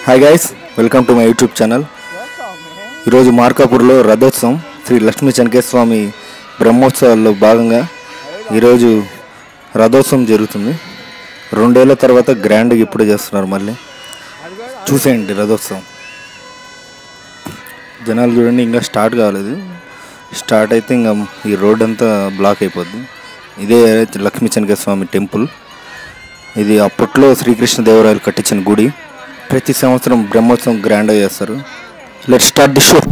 Hi guys welcome to my YouTube channel ఈరోజు మార్కాపూర్లో రథోత్సవం శ్రీ లక్ష్మీ చెనకేశ్వర స్వామి బ్రహ్మోత్సవాల్లో భాగంగా ఈరోజు రథోత్సవం జరుగుతుంది రెండేళ్ల తర్వాత గ్రాండ్గా ఇప్పుడే చేస్తున్నారు మళ్ళీ చూసేయండి రథోత్సవం జనాలు చూడండి ఇంకా స్టార్ట్ కాలేదు స్టార్ట్ అయితే ఇంకా ఈ రోడ్ అంతా బ్లాక్ అయిపోద్ది ఇదే లక్ష్మీ చెనకేశ్వర స్వామి టెంపుల్ ఇది అప్పట్లో శ్రీకృష్ణదేవరాయలు కట్టించిన గుడి ప్రతి సంవత్సరం బ్రహ్మోత్సవం గ్రాండ్గా చేస్తారు let start the show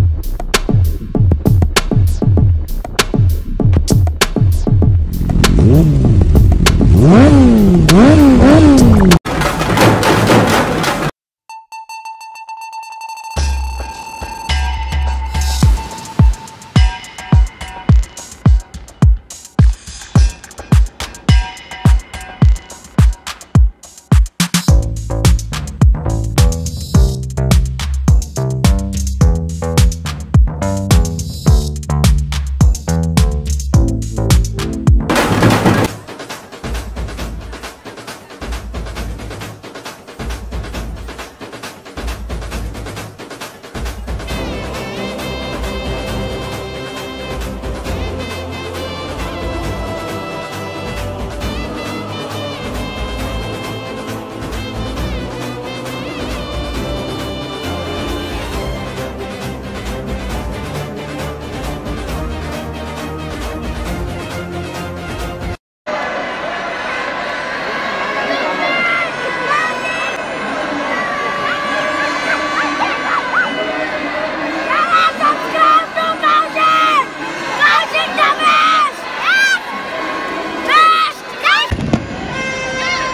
Subscribe to Mountain! Mountain the best! Best! Best!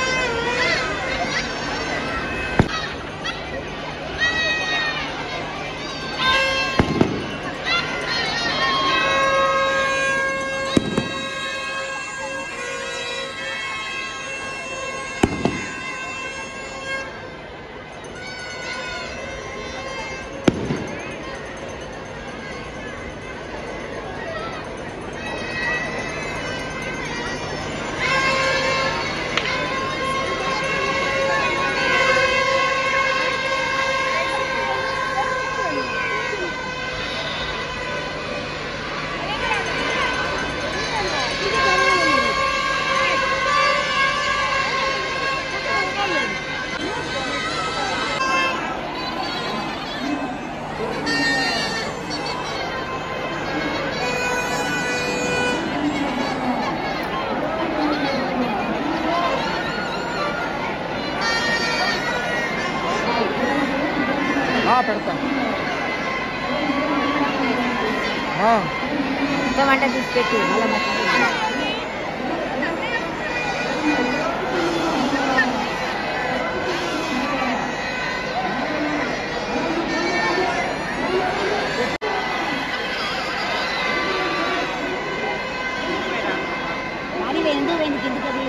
పెడతా టమాటా తీసి పెట్టు మళ్ళీ మసాలా గాడి ఎందుకు పోయింది కిందికి అది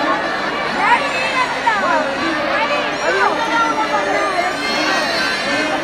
Ready?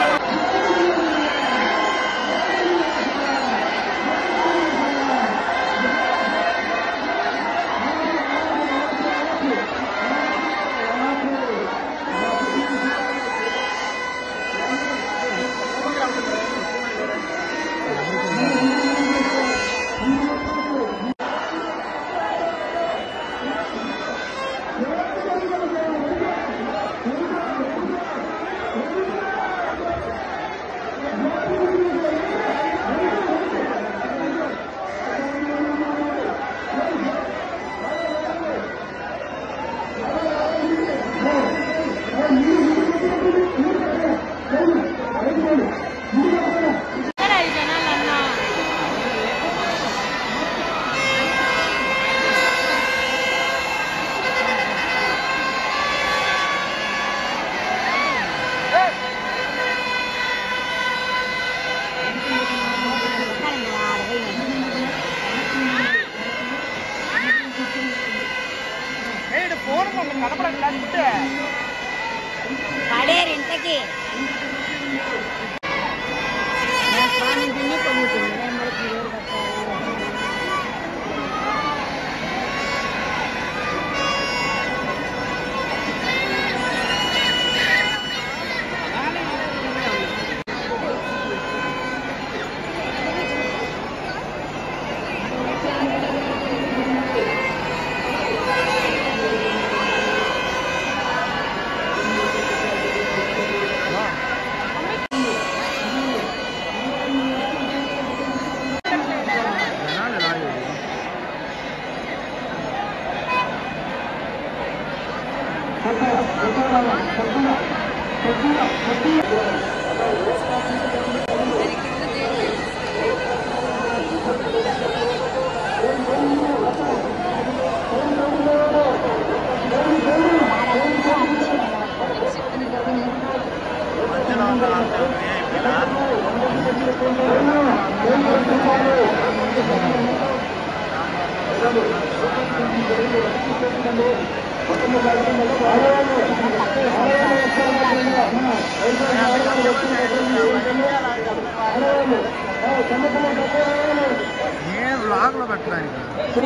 నేను బ్లాగ్ లో పెట్టడానికి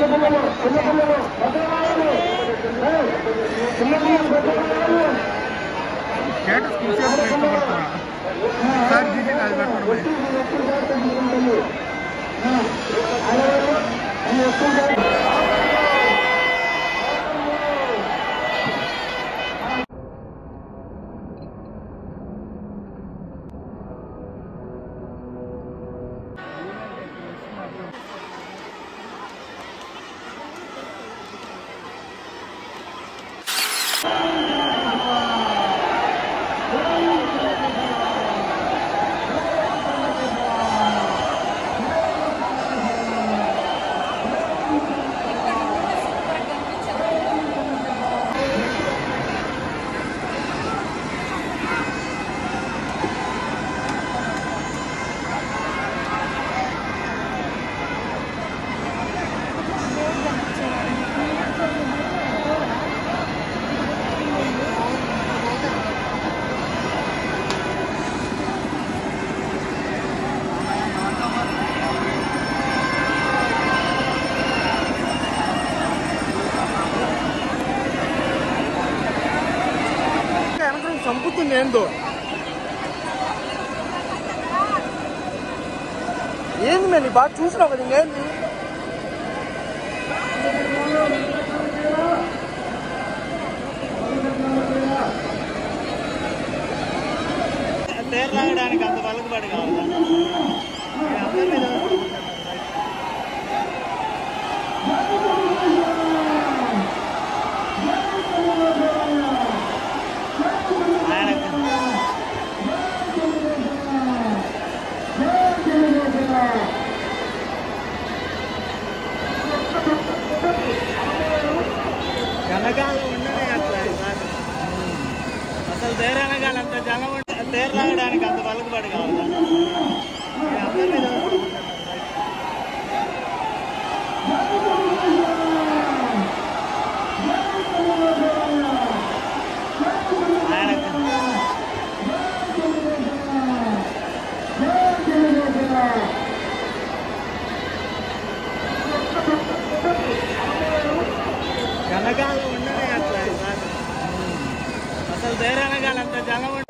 స్టేటస్ కూర్చొని ఇష్టపడుతున్నా సార్ తీసి అది పెట్టడం వెనక చంపుతుంది ఏందో ఏంది మేము బాగా చూసినావు కదా ఇంకేంది తేరు లాగడానికి అంత పలుకుబడి కావాలి అందరి మీద వెనకాల ఉండనే అట్లా ఈసారి. అసలు తేరు వెనకాల అంత జనం ఉంటే తేరు లాగడానికి అంత పలుకుబడి కావాలి అందరి మీద ఆయనకు వెనకాల ఉండనే అట్లా ఈసారి. అసలు తేరు వెనకాల అంత జనం ఉంటే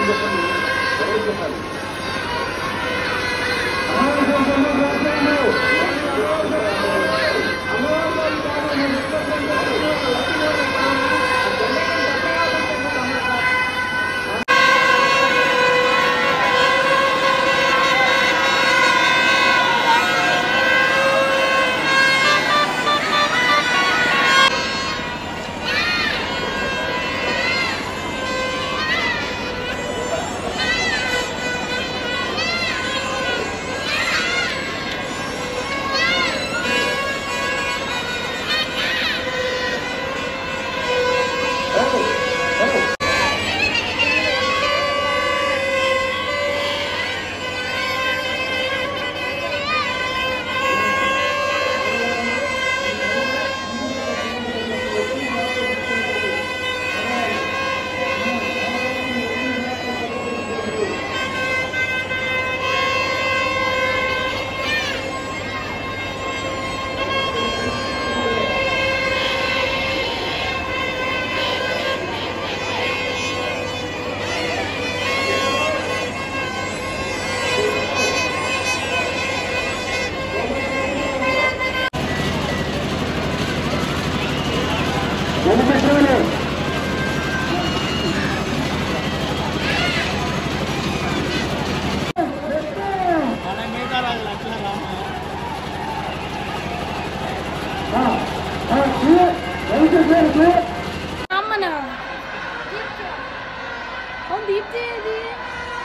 చెప్పాలి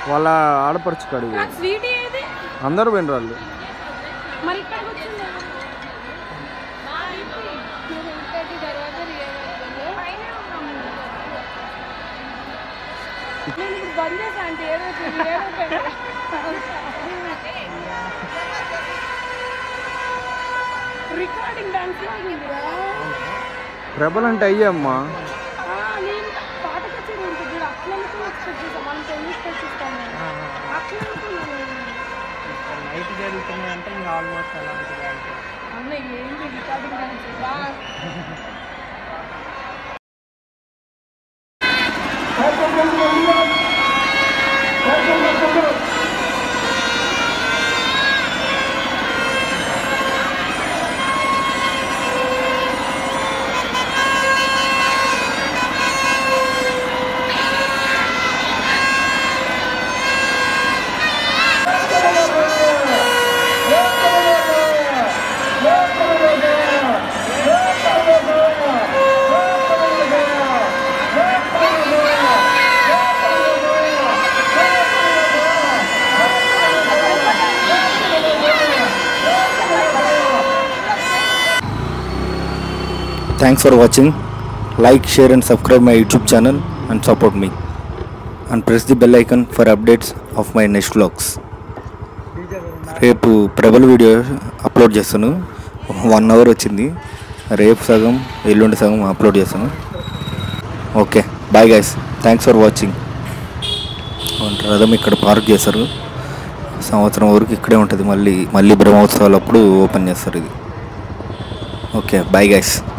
వాళ్ళ ఆడపడుచు కాడికి నాకు స్వీట్ ఏది అందరూ పోయిన వాళ్ళు మరి ఇక్కడికి వచ్చింది నేను ఇప్పుడు బంద్ చేసా అంటే ఏదో ఏదో రికార్డింగ్ డాన్స్ ఉందిరా ప్రభలు అంటే అయ్యమ్మా ఆ, నేను పాట కచేరీ ఉంటుంది చూడు అట్లా అనుకుని ఎక్స్పెక్ట్ చేసాం మనం టెన్నిస్ పెట్టిస్తాము అట్లా అనుకున్నాను నైట్ జరుగుతుంది అంటే ఇంకా ఆల్మోస్ట్ అలాంటిది అన్న ఏంటి రికార్డింగ్ డాన్స్ బా Thanks for watching. Like, share and subscribe my YouTube channel and support me. And press the bell icon for updates of my next vlogs. రేపు ప్రబల్ వీడియో అప్లోడ్ చేస్తాను వన్ అవర్ వచ్చింది రేపు సగం ఎల్లుండి సగం అప్లోడ్ చేస్తాను okay bye guys thanks for watching రథం ఇక్కడ పార్క్ చేస్తారు సంవత్సరం వరకు ఇక్కడే ఉంటుంది మళ్ళీ మళ్ళీ బ్రహ్మోత్సవాలు అప్పుడు ఓపెన్ చేస్తారు ఇది ఓకే బాయ్ గైస్